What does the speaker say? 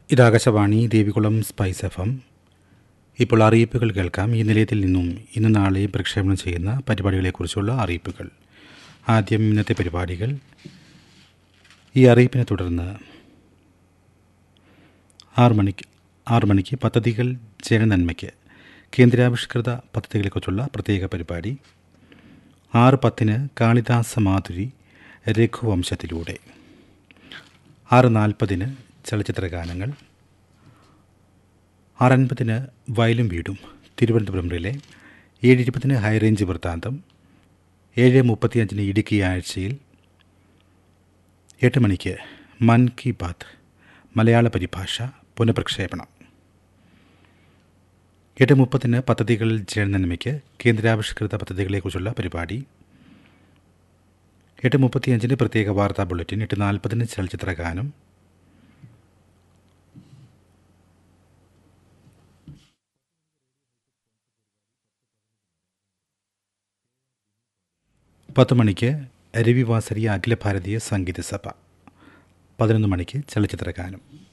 ഇത് Akashvani Devikulam spice F M ഇപ്പോൾ അറിയിപ്പുകൾ കേൾക്കാം ഈ നിലയത്തിൽ നിന്നും ഇന്ന് നാളെയും പ്രക്ഷേപണം ചെയ്യുന്ന പരിപാടികളെക്കുറിച്ചുള്ള അറിയിപ്പുകൾ ആദ്യം ഇന്നത്തെ പരിപാടികൾ ഈ അറിയിപ്പിനെ തുടർന്ന് ആറ് മണിക്ക് ആറ് മണിക്ക് പദ്ധതികൾ ജനനന്മയ്ക്ക് കേന്ദ്രാവിഷ്കൃത പദ്ധതികളെക്കുറിച്ചുള്ള പ്രത്യേക പരിപാടി ആറ് പത്തിന് കാളിദാസ മാധുരി രഘുവംശത്തിലൂടെ ആറ് നാൽപ്പതിന് ചലച്ചിത്ര ഗാനങ്ങൾ ആറൻപതിന് വയലും വീടും തിരുവനന്തപുരം റിലേ ഏഴ് ഇരുപതിന് ഹൈറേഞ്ച് വൃത്താന്തം ഏഴ് മുപ്പത്തിയഞ്ചിന് ഇടുക്കി ആഴ്ചയിൽ എട്ട് മണിക്ക് മൻ കി ബാത്ത് മലയാള പരിഭാഷ പുനഃപ്രക്ഷേപണം എട്ട് മുപ്പതിന് പദ്ധതികൾ ജനനന്മയ്ക്ക് കേന്ദ്രാവിഷ്കൃത പദ്ധതികളെക്കുറിച്ചുള്ള പരിപാടി എട്ട് മുപ്പത്തിയഞ്ചിന് പ്രത്യേക വാർത്താ ബുള്ളറ്റിൻ എട്ട് നാൽപ്പതിന് ചലച്ചിത്ര ഗാനം പത്ത് മണിക്ക് രവിവാസരി അഖില ഭാരതീയ സംഗീത സഭ പതിനൊന്ന് മണിക്ക് ചലച്ചിത്ര ഗാനം